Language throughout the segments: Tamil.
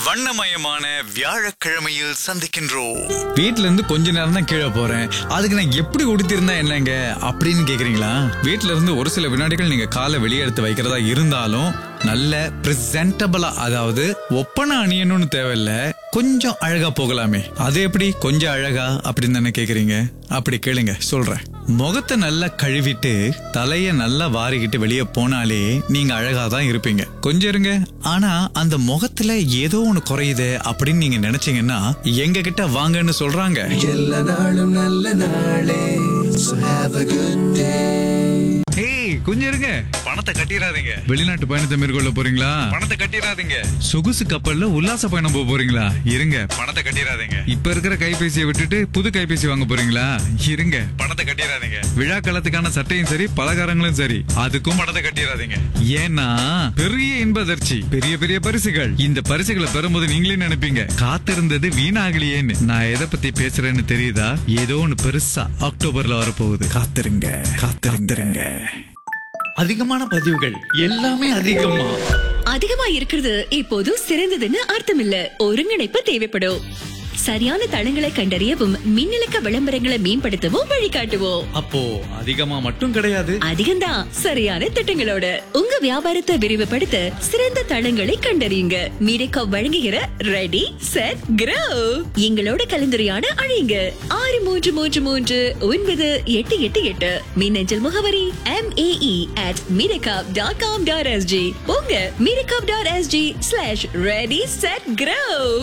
வண்ணமயமான வியாழக்கிழமையில் சந்திக்கின்றோம் வீட்ல இருந்து கொஞ்ச நேரம் தான் கீழே போறேன் அதுக்கு நான் எப்படி உடுத்திருந்தா என்னங்க அப்படின்னு கேக்குறீங்களா வீட்ல இருந்து ஒரு சில வினாடிகள் நீங்க காலை வெளியே எடுத்து வைக்கிறதா இருந்தாலும் நல்ல பிரசன்டபிளா அதாவது ஒப்பனை அணியணும்னு தேவையில்ல கொஞ்சம் அழகா போகலாமே அது எப்படி கொஞ்சம் அழகா அப்படின்னு தானே கேக்குறீங்க அப்படி கேளுங்க சொல்றேன் முகத்தை நல்லா கழுவிட்டு தலைய நல்லா வாரிக்கிட்டு வெளியே போனாலே நீங்க அழகா தான் இருப்பீங்க கொஞ்சம் இருங்க ஆனா அந்த முகத்துல ஏதோ ஒண்ணு குறையுது அப்படின்னு நீங்க நினைச்சீங்கன்னா எங்க கிட்ட வாங்கன்னு சொல்றாங்க எல்லா நாளும் நல்ல நாளே So have a good day ஏய் கொஞ்சம் இருங்க பணத்தை கட்டிடாதீங்க வெளிநாட்டு பயணத்தை மேற்கொள்ள போறீங்களா பணத்தை கட்டிடாதீங்க சொகுசு கப்பல்ல உல்லாச பயணம் போக போறீங்களா இருங்க பணத்தை கட்டிடாதீங்க இப்ப இருக்கிற கைபேசியை விட்டுட்டு புது கைபேசி வாங்க போறீங்களா இருங்க பணத்தை கட்டிடாதீங்க விழா காலத்துக்கான சட்டையும் சரி பலகாரங்களும் சரி அதுக்கும் பணத்தை கட்டிடாதீங்க ஏன்னா பெரிய இன்பதர்ச்சி பெரிய பெரிய பரிசுகள் இந்த பரிசுகளை பெறும்போது நீங்களே நினைப்பீங்க காத்திருந்தது வீணாகலையேன்னு நான் எதை பத்தி பேசுறேன்னு தெரியுதா ஏதோ ஒண்ணு பெருசா அக்டோபர்ல வரப்போகுது காத்திருங்க காத்திருந்துருங்க அதிகமான பதிவுகள் எல்லாமே அதிகமா அதிகமா இருக்கிறது இப்போது சிறந்ததுன்னு அர்த்தம் இல்ல ஒருங்கிணைப்பு தேவைப்படும் சரியான தளங்களை கண்டறியவும் மின்னலுக்க விளம்பரங்களை மேம்படுத்தவும் வழிகாட்டுவோம் அப்போ அதிகமா மட்டும் கிடையாது அதிகம்தான் சரியான திட்டங்களோட உங்க வியாபாரத்தை விரிவுபடுத்த சிறந்த தளங்களை கண்டறியுங்க மீடிகா வழங்குகிற ரெடி செட் கிரோ எங்களோட கலந்துரையாட அழையுங்க ஆறு மூன்று மூன்று மூன்று ஒன்பது எட்டு எட்டு எட்டு மின்னஞ்சல் முகவரி எம் ஏஇ அட் மீடிகாப் டாட் காம் டாட் எஸ்ஜி உங்க மீடிகாப் dot SG slash ready set grow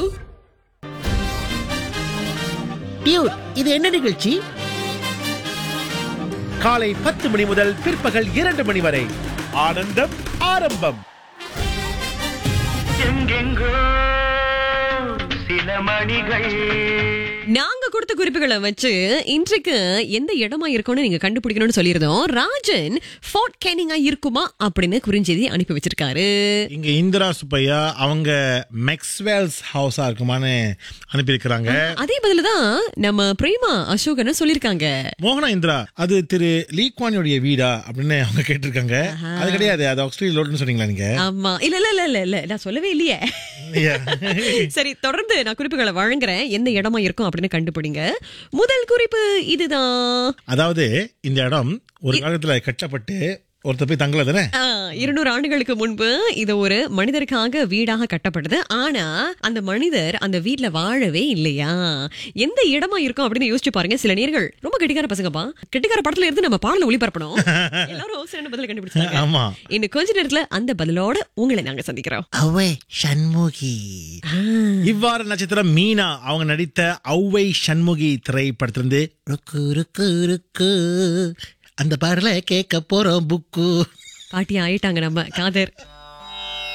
dude இது என்ன நிகழ்ச்சி காலை பத்து மணி முதல் பிற்பகல் இரண்டு மணி வரை ஆனந்தம் ஆரம்பம் நாங்க கொடுத்த குறிப்புகளை வச்சு இன்றைக்கு எந்த இடமா இருக்கும்னு நீங்க கண்டுபிடிக்கணும்னு சொல்லியிருந்தோம் ராஜன் ஃபோர்ட் கேனிங்கா இருக்குமா அப்படின்னு குறுஞ்செய்தி அனுப்பி வச்சிருக்காரு இங்க இந்திரா சுப்பையா அவங்க மேக்ஸ்வெல்ஸ் ஹவுஸா இருக்குமான்னு அனுப்பியிருக்கிறாங்க அதே பதில தான் நம்ம பிரேமா அசோகன் சொல்லிருக்காங்க மோகனா இந்திரா அது திரு லீக்வானியோடைய வீடா அப்படின்னு அவங்க கேட்டிருக்காங்க அது கிடையாது அது ஆக்சுவலி லோட்னு சொன்னீங்களா நீங்க ஆமா இல்ல இல்ல இல்ல இல்ல இல்ல நான் சொல்லவே இல்லையே Yeah. சரி தொடர்ந்து நான் குறிப்புகளை வழங்குறேன் எந்த இடமா இருக்கும் அப்படின்னு கண்டுபிடிங்க முதல் குறிப்பு இதுதான் அதாவது இந்த இடம் ஒரு காலத்துல கட்டப்பட்டு ஒருத்தர் போய் தங்கல தானே ஆ, இருநூறு ஆண்டுகளுக்கு முன்பு இது ஒரு மனிதருக்காக வீடாக கட்டப்பட்டது ஆனா அந்த மனிதர் அந்த வீட்ல வாழவே இல்லையா எந்த இடமா இருக்கும் அப்படின்னு யோசிச்சு பாருங்க சில நேர்கள் ரொம்ப கெட்டிக்கார பசங்கப்பா கெட்டிக்கார படத்துல இருந்து நம்ம பாடல ஒளிபரப்பணும் எல்லாரும் சிறந்த பதில கண்டுபிடிச்சாங்க ஆமா இன்னும் கொஞ்ச நேரத்துல அந்த பதிலோட உங்களை நாங்க சந்திக்கிறோம் அவே சண்முகி இவ்வாறு நட்சத்திரம் மீனா அவங்க நடித்த ஔவை சண்முகி திரைப்படத்திலிருந்து ருக்கு ருக்கு ருக்கு அந்த பாடல கேட்க போறோம் புக்கு பாட்டி ஆயிட்டாங்க நம்ம காதர்